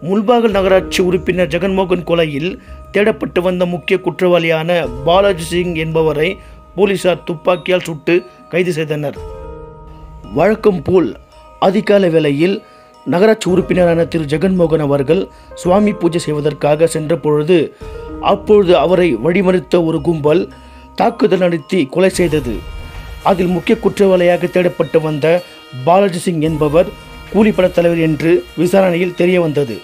முல்பாகல் நகராட்சி உறுப்பினர் ஜெகன்மோகன் கொலையில் தேடப்பட்டு வந்த முக்கிய குற்றவாளியான பாலாஜி சிங் என்பவரை போலீசார் துப்பாக்கியால் சுட்டு கைது செய்தனர் வழக்கம் போல் அதிகாலை வேளையில் நகராட்சி உறுப்பினரான திரு ஜெகன்மோகன் அவர்கள் சுவாமி பூஜை செய்வதற்காக சென்ற பொழுது அப்பொழுது அவரை வழிமறித்த ஒரு கும்பல் தாக்குதல் நடத்தி கொலை செய்தது அதில் முக்கிய குற்றவாளியாக தேடப்பட்டு வந்த பாலாஜி சிங் என்பவர் கூலிப்பட தலைவர் என்று விசாரணையில் தெரிய வந்தது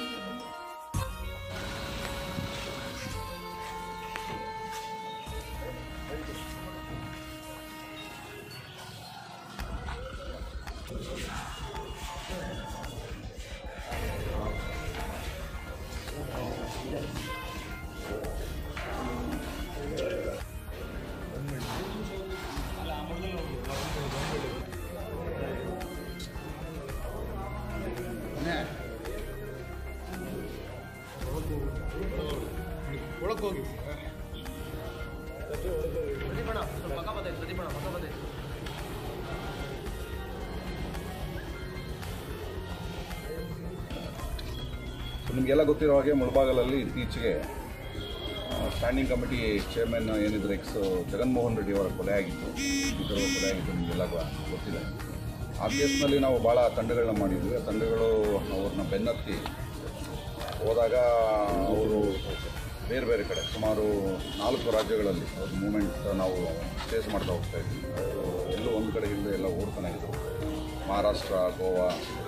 ನಿಮಗೆಲ್ಲ ಗೊತ್ತಿರೋ ಹಾಗೆ ಮುಳಬಾಗಲಲ್ಲಿ ಇತ್ತೀಚೆಗೆ ಸ್ಟ್ಯಾಂಡಿಂಗ್ ಕಮಿಟಿ ಚೇರ್ಮನ್ ಏನಿದ್ರು ಎಕ್ಸ್ ಜಗನ್ಮೋಹನ್ ರೆಡ್ಡಿ ಅವರ ಕೊಲೆ ಆಗಿತ್ತು ಸ್ಪೀಕರ್ ಅವರ ಕೊಲೆ ಆಗಿತ್ತು ನಿಮಗೆಲ್ಲ ಗೊತ್ತಿದೆ ಆ ಕೇಸ್ನಲ್ಲಿ ನಾವು ಭಾಳ ತಂಡಗಳನ್ನ ಮಾಡಿದ್ವಿ ಆ ತಂಡಗಳು ಅವ್ರನ್ನ ಬೆನ್ನತ್ತಿ ಹೋದಾಗ ಅವರು ಬೇರೆ ಬೇರೆ ಕಡೆ ಸುಮಾರು ನಾಲ್ಕು ರಾಜ್ಯಗಳಲ್ಲಿ ಅವ್ರ ಮೂಮೆಂಟ್ ನಾವು ಫೇಸ್ ಮಾಡ್ತಾ ಹೋಗ್ತಾ ಇದ್ವಿ ಅವರು ಎಲ್ಲೂ ಒಂದು ಕಡೆ ಇಲ್ಲದೆ ಎಲ್ಲ ಓಡ್ತಾನೆ ಇದ್ರು ಮಹಾರಾಷ್ಟ್ರ ಗೋವಾ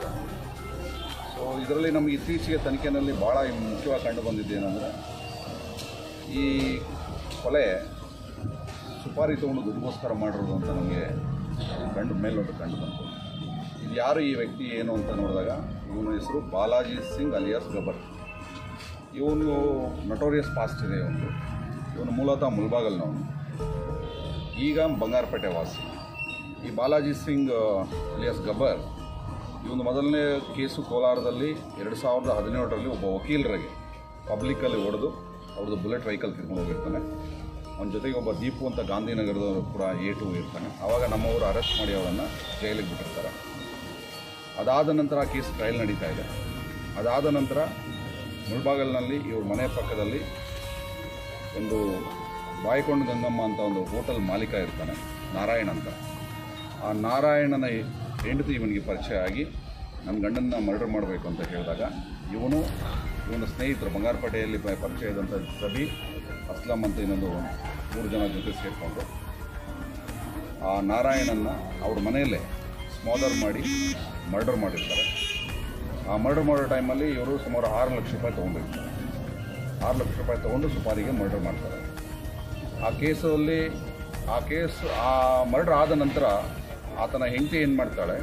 ಸೊ ಇದರಲ್ಲಿ ನಮಗೆ ಇತ್ತೀಚೆಗೆ ತನಿಖೆಯಲ್ಲಿ ಭಾಳ ಮುಖ್ಯವಾಗಿ ಕಂಡು ಬಂದಿದ್ದು ಏನಂದರೆ ಈ ಕೊಲೆ ಸುಪಾರಿ ತೊಗೊಂಡು ದುಡ್ಡುಗೋಸ್ಕರ ಮಾಡಿರೋದು ಅಂತ ನಮಗೆ ಕಂಡು ಮೇಲ್ನೋಟ ಕಂಡು ಬಂತು ಇದು ಯಾರು ಈ ವ್ಯಕ್ತಿ ಏನು ಅಂತ ನೋಡಿದಾಗ ಇವನ ಹೆಸರು ಬಾಲಾಜಿ ಸಿಂಗ್ ಅಲಿಯಾಸ್ ಗಬರ್ ಇವನು ನಟೋರಿಯಸ್ ಪಾಸ್ಟ್ ಇದೆ ಇವನು ಇವನು ಮೂಲತಃ ಮುಲ್ಬಾಗಲ್ನವನು ಈಗ ಬಂಗಾರಪೇಟೆ ವಾಸಿ ಈ ಬಾಲಾಜಿ ಸಿಂಗ್ ಅಲಿಯಾಸ್ ಗಬ್ಬರ್ ಇವನು ಮೊದಲನೇ ಕೇಸು ಕೋಲಾರದಲ್ಲಿ ಎರಡು ಸಾವಿರದ ಹದಿನೇಳರಲ್ಲಿ ಒಬ್ಬ ವಕೀಲರಿಗೆ ಪಬ್ಲಿಕ್ಕಲ್ಲಿ ಹೊಡೆದು ಅವ್ರದ್ದು ಬುಲೆಟ್ ವೆಹಿಕಲ್ ಕಿರ್ಕೊಂಡು ಹೋಗಿರ್ತಾನೆ ಅವನ ಜೊತೆಗೆ ಒಬ್ಬ ದೀಪು ಅಂತ ಗಾಂಧಿನಗರದವರು ಕೂಡ ಎ ಟು ಇರ್ತಾನೆ ಆವಾಗ ನಮ್ಮವರು ಅರೆಸ್ಟ್ ಮಾಡಿ ಅವರನ್ನು ಜೈಲಿಗೆ ಬಿಟ್ಟಿರ್ತಾರೆ ಅದಾದ ನಂತರ ಆ ಕೇಸ್ ಟ್ರಯಲ್ ನಡೀತಾ ಇದೆ ಅದಾದ ನಂತರ ಮುಳ್ಬಾಗಲ್ನಲ್ಲಿ ಇವ್ರ ಮನೆ ಪಕ್ಕದಲ್ಲಿ ಒಂದು ಬಾಯಿಕೊಂಡು ಗಂಗಮ್ಮ ಅಂತ ಒಂದು ಹೋಟೆಲ್ ಮಾಲೀಕ ಇರ್ತಾನೆ ನಾರಾಯಣ ಅಂತ ಆ ನಾರಾಯಣನ ಹೆಂಡತಿ ಇವನಿಗೆ ಪರಿಚಯ ಆಗಿ ನನ್ನ ಗಂಡನ್ನ ಮರ್ಡರ್ ಮಾಡಬೇಕು ಅಂತ ಹೇಳಿದಾಗ ಇವನು ಇವನ ಸ್ನೇಹಿತರು ಬಂಗಾರಪೇಟೆಯಲ್ಲಿ ಪ- ಪರಿಚಯ ಇದ್ದಂಥ ರಬಿ ಅಸ್ಲಂ ಅಂತ ಇನ್ನೊಂದು ಮೂರು ಜನ ಜೊತೆ ಸೇರಿಕೊಂಡು ಆ ನಾರಾಯಣನ್ನ ಅವ್ರ ಮನೆಯಲ್ಲೇ ಸ್ಮಾದರ್ ಮಾಡಿ ಮರ್ಡರ್ ಮಾಡಿರ್ತಾರೆ ಆ ಮರ್ಡರ್ ಮಾಡೋ ಟೈಮಲ್ಲಿ ಇವರು ಸುಮಾರು ಆರು ಲಕ್ಷ ರೂಪಾಯಿ ತೊಗೊಂಡಿರ್ತಾರೆ ಆರು ಲಕ್ಷ ರೂಪಾಯಿ ತೊಗೊಂಡು ಸುಪಾರಿಗೆ ಮರ್ಡರ್ ಮಾಡ್ತಾರೆ ಆ ಕೇಸಲ್ಲಿ ಆ ಕೇಸ್ ಆ ಮರ್ಡರ್ ಆದ ನಂತರ ಆತನ ಹೆಂಡತಿ ಏನು ಮಾಡ್ತಾಳೆ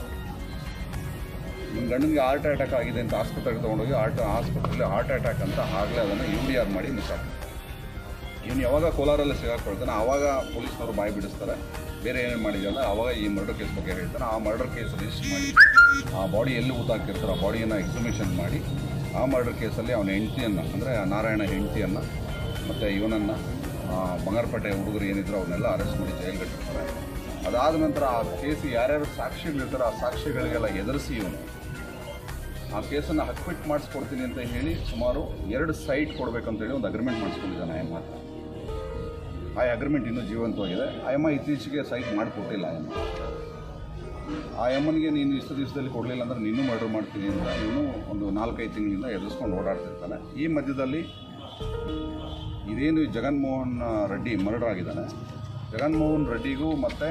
ನಿಮ್ಮ ಗಂಡನಿಗೆ ಹಾರ್ಟ್ ಅಟ್ಯಾಕ್ ಆಗಿದೆ ಅಂತ ಆಸ್ಪತ್ರೆಗೆ ತೊಗೊಂಡೋಗಿ ಹಾರ್ಟ್ ಆಸ್ಪತ್ರೆಯಲ್ಲಿ ಹಾರ್ಟ್ ಅಟ್ಯಾಕ್ ಅಂತ ಆಗಲೇ ಅದನ್ನು ಯು ಡಿ ಆರ್ ಮಾಡಿ ಮಿಸ್ ಆಗ್ತದೆ ಇವನು ಯಾವಾಗ ಕೋಲಾರಲ್ಲಿ ಸಿಗಾಕೊಳ್ತಾನೆ ಆವಾಗ ಪೊಲೀಸ್ನವರು ಬಾಯಿ ಬಿಡಿಸ್ತಾರೆ ಬೇರೆ ಏನೇನು ಮಾಡಿದಲ್ಲ ಆವಾಗ ಈ ಮರ್ಡರ್ ಕೇಸ್ ಬಗ್ಗೆ ಹೇಳ್ತಾನೆ ಆ ಮರ್ಡರ್ ಕೇಸ್ ರಿಜಿಸ್ಟರ್ ಮಾಡಿ ಆ ಬಾಡಿ ಎಲ್ಲಿ ಊತಾಕಿರ್ತಾರೆ ಆ ಬಾಡಿಯನ್ನು ಎಕ್ಸಿಬಿಷನ್ ಮಾಡಿ ಆ ಮರ್ಡರ್ ಕೇಸಲ್ಲಿ ಅವನ ಹೆಂಡತಿಯನ್ನು ಅಂದರೆ ನಾರಾಯಣ ಹೆಂಡತಿಯನ್ನು ಮತ್ತು ಇವನನ್ನು ಬಂಗಾರಪೇಟೆ ಹುಡುಗರು ಏನಿದ್ರು ಅವನ್ನೆಲ್ಲ ಅರೆಸ್ಟ್ ಮಾಡಿ ಜೈಲಿಗೆ ಇಟ್ಟಿರ್ತಾರೆ ಅದಾದ ನಂತರ ಆ ಕೇಸ್ ಯಾರ್ಯಾರು ಸಾಕ್ಷಿಗಳಿರ್ತಾರೆ ಆ ಸಾಕ್ಷಿಗಳಿಗೆಲ್ಲ ಎದುರಿಸಿ ಇವನು ಆ ಕೇಸನ್ನು ಹಕ್ಬಿಟ್ ಮಾಡಿಸ್ಕೊಡ್ತೀನಿ ಅಂತ ಹೇಳಿ ಸುಮಾರು ಎರಡು ಸೈಟ್ ಕೊಡಬೇಕಂತೇಳಿ ಒಂದು ಅಗ್ರಿಮೆಂಟ್ ಮಾಡಿಸ್ಕೊಂಡಿದ್ದಾನೆ ಆ ಮಾತ್ರ ಆ ಅಗ್ರಿಮೆಂಟ್ ಇನ್ನೂ ಜೀವಂತವಾಗಿದೆ ಆ ಎಮ್ಮ ಇತ್ತೀಚೆಗೆ ಸೈಟ್ ಮಾಡಿಕೊಟ್ಟಿಲ್ಲ ಆ ಎಮ್ಮ ಆ ಎಮ್ಮನಿಗೆ ನೀನು ಇಷ್ಟು ದಿವಸದಲ್ಲಿ ಕೊಡಲಿಲ್ಲ ಅಂದ್ರೆ ನೀನು ಮರ್ಡರ್ ಮಾಡ್ತೀನಿ ಅಂತ ಇವನು ಒಂದು ನಾಲ್ಕೈದು ತಿಂಗಳಿಂದ ಎದುರಿಸ್ಕೊಂಡು ಓಡಾಡ್ತಿರ್ತಾನೆ ಈ ಮಧ್ಯದಲ್ಲಿ ಇದೇನು ಜಗನ್ಮೋಹನ್ ರೆಡ್ಡಿ ಮರ್ಡರ್ ಆಗಿದ್ದಾನೆ ಜಗನ್ಮೋಹನ್ ರೆಡ್ಡಿಗೂ ಮತ್ತು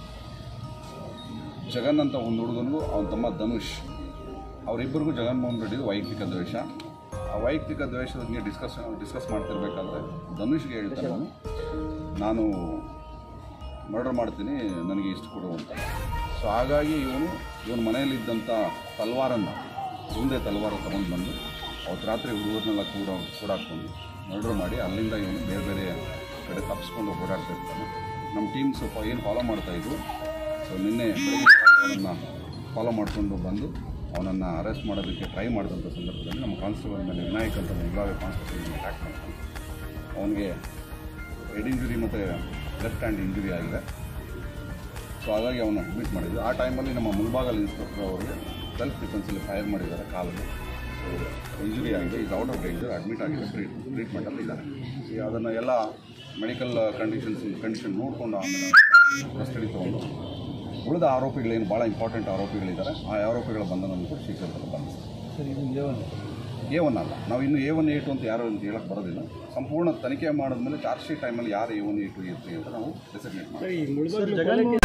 ಜಗನ್ ಅಂತ ಒಂದು ಹುಡುಗನಿಗೂ ಅವನ ತಮ್ಮ ಧನುಷ್ ಅವರಿಬ್ಬರಿಗೂ ಜಗನ್ಮೋಹನ್ ರೆಡ್ಡಿದು ವೈಯಕ್ತಿಕ ದ್ವೇಷ ಆ ವೈಯಕ್ತಿಕ ದ್ವೇಷದ ಬಗ್ಗೆ ಡಿಸ್ಕಸ್ ಡಿಸ್ಕಸ್ ಮಾಡ್ತಿರ್ಬೇಕಾದ್ರೆ ಧನುಷ್ಗೆ ಹೇಳ್ತಾನೆ ಅವನು, ನಾನು ಮರ್ಡರ್ ಮಾಡ್ತೀನಿ ನನಗೆ ಇಷ್ಟು ಕೊಡು ಅಂತ ಸೊ ಹಾಗಾಗಿ ಇವನು ಇವನ ಮನೆಯಲ್ಲಿದ್ದಂಥ ತಲ್ವಾರನ್ನು ಮುಂದೆ ತಲ್ವಾರ ತೊಗೊಂಡು ಬಂದು ಅವತ್ತು ರಾತ್ರಿ ಹುಡುಗರನ್ನೆಲ್ಲ ಕೂಡ ಕೂಡಾಕೊಂಡು ಮರ್ಡರ್ ಮಾಡಿ ಅಲ್ಲಿಂದ ಇವನು ಬೇರೆ ಬೇರೆ ಕಡೆ ತಪ್ಪಿಸ್ಕೊಂಡು ಓಡಾಡ್ತಾ ಇರ್ತಾನೆ ನಮ್ಮ ಟೀಮ್ ಸ್ವಲ್ಪ ಏನು ಫಾಲೋ ಮಾಡ್ತಾಯಿದ್ರು ಸೊ ನಿನ್ನೆ ಬೆಳಗ್ಗೆ ಅವನನ್ನು ಫಾಲೋ ಮಾಡಿಕೊಂಡು ಬಂದು ಅವನನ್ನು ಅರೆಸ್ಟ್ ಮಾಡೋದಕ್ಕೆ ಟ್ರೈ ಮಾಡಿದಂಥ ಸಂದರ್ಭದಲ್ಲಿ ನಮ್ಮ ಕಾನ್ಸ್ಟೇಬಲ್ ಮೇಲೆ ವಿನಾಯಕ್ ಅಂತ ಮುಗ್ಲಾವೆ ಕಾನ್ಸ್ಟೇಬಲ್ ಅಟ್ಯಾಕ್ ಮಾಡ್ತಾನೆ ಅವನಿಗೆ ಹೆಡ್ ಇಂಜುರಿ ಮತ್ತು ಲೆಫ್ಟ್ ಹ್ಯಾಂಡ್ ಇಂಜುರಿ ಆಗಿದೆ ಸೊ ಹಾಗಾಗಿ ಅವನು ಅಡ್ಮಿಟ್ ಮಾಡಿದ್ರು ಆ ಟೈಮಲ್ಲಿ ನಮ್ಮ ಮುಲ್ಬಾಗಲ್ ಇನ್ಸ್ಪೆಕ್ಟರ್ ಅವರಿಗೆ ಸೆಲ್ಫ್ ಡಿಫೆನ್ಸಲ್ಲಿ ಫೈರ್ ಮಾಡಿದ್ದಾರೆ ಕಾಲಿಗೆ ಸೊ ಇಂಜುರಿ ಆಗಿದೆ ಈಗ ಔಟ್ ಆಫ್ ಡೇಂಜರ್ ಅಡ್ಮಿಟ್ ಆಗಿದೆ ಟ್ರೀಟ್ ಟ್ರೀಟ್ಮೆಂಟಲ್ಲಿ ಇದ್ದಾರೆ ಈಗ ಅದನ್ನು ಎಲ್ಲ ಮೆಡಿಕಲ್ ಕಂಡೀಷನ್ಸ್ ಕಂಡೀಷನ್ ನೋಡಿಕೊಂಡು ಆಮೇಲೆ ಕಸ್ಟಡಿ ತೊಗೊಂಡು ಉಳಿದ ಆರೋಪಿಗಳೇನು ಭಾಳ ಇಂಪಾರ್ಟೆಂಟ್ ಆರೋಪಿಗಳಿದ್ದಾರೆ ಆ ಆರೋಪಿಗಳ ಬಂಧನವನ್ನು ಕೂಡ ಶೀಘ್ರದಲ್ಲಿ ಬಂಧಿಸ್ತಾರೆ ಎ ಒನ್ ಅಲ್ಲ ನಾವು ಇನ್ನು ಎ ಒನ್ ಎ ಟು ಅಂತ ಯಾರು ಅಂತ ಹೇಳಕ್ಕೆ ಬರೋದಿಲ್ಲ ಸಂಪೂರ್ಣ ತನಿಖೆ ಮಾಡಿದ್ಮೇಲೆ ಚಾರ್ಜ್ ಶೀಟ್ ಟೈಮಲ್ಲಿ ಯಾರು A one A two A three ಅಂತ ನಾವು ಡೆಸಿಗ್ನೇಟ್ ಮಾಡ್ತೀವಿ